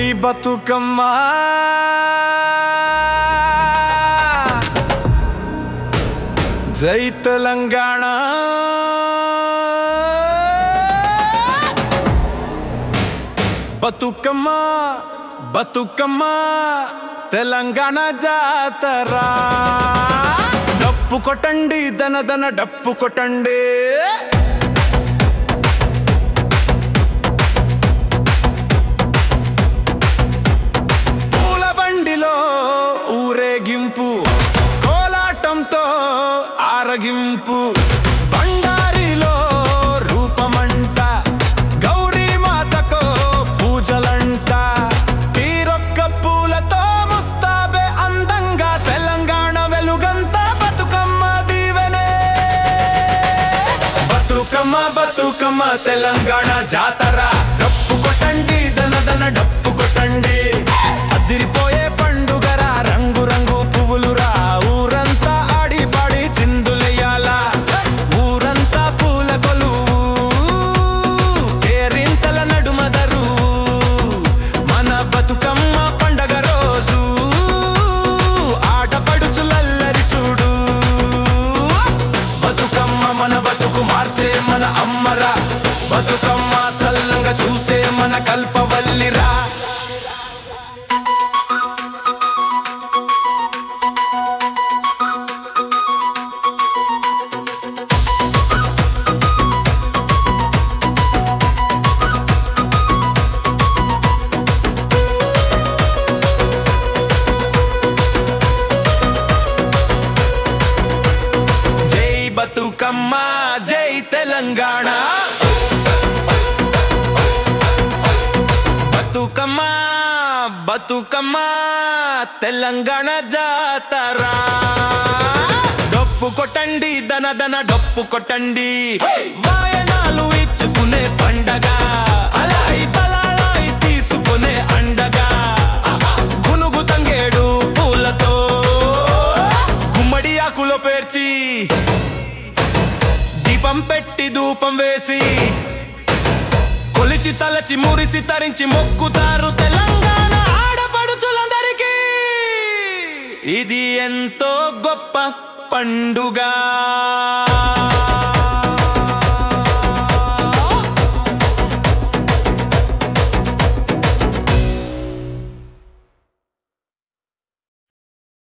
బతుకమ్మ జై తెలంగాణ బతుకమ్మ బతుకమ్మ తెలంగాణ జాతర డప్పు కొట్టండి దన దన డప్పు కొట్టండి పూల బండిలో ఊరేగింపు కోలాటంతో ఆరగింపు బండారిలో రూపమంట గౌరీ మాతకు పూజలంట తీరొక్క పూలతో ముస్తాబే అందంగా తెలంగాణ వెలుగంతా బతుకమ్మ దీవెనే బతుకమ్మ బతుకమ్మ తెలంగాణ జాతర డప్పు కొట్టండి దన దన డప్పు కొట్టండి అదిరిపోయే పండుగరా రంగు రంగు పువ్వులురా ఊరంతా ఆడి పాడి చిందులెయ్యాల ఊరంతా పూల కొలువు కేరింతల నడుమదరు మన బతుకమ్మ పండగ రోజు ఆటపడుచులల్లరి చూడు బతుకమ్మ మన బతుకు మార్చే మన అమ్మరా బతుకమ్మ సల్లంగా చూసే మన కల్పవల్లిరా జై బతుకమ్మ జై తెలంగాణ బతుకమ్మ బతుకమ్మ తెలంగాణ జాతర డప్పు కొట్టండి దన దన డప్పు కొట్టండి వాయనాలు ఇచ్చుకునే పండగ అలాయి బలాలాయి తీసుకునే అండగా గునుగు తంగేడు పూలతో గుమ్మడి ఆకులో పేర్చి దీపం పెట్టి ధూపం వేసి కొలిచి తలచి మురిసి తరించి మొక్కుతారు తెలంగాణ ఆడపడుచులందరికీ ఇది ఎంతో గొప్ప పండుగ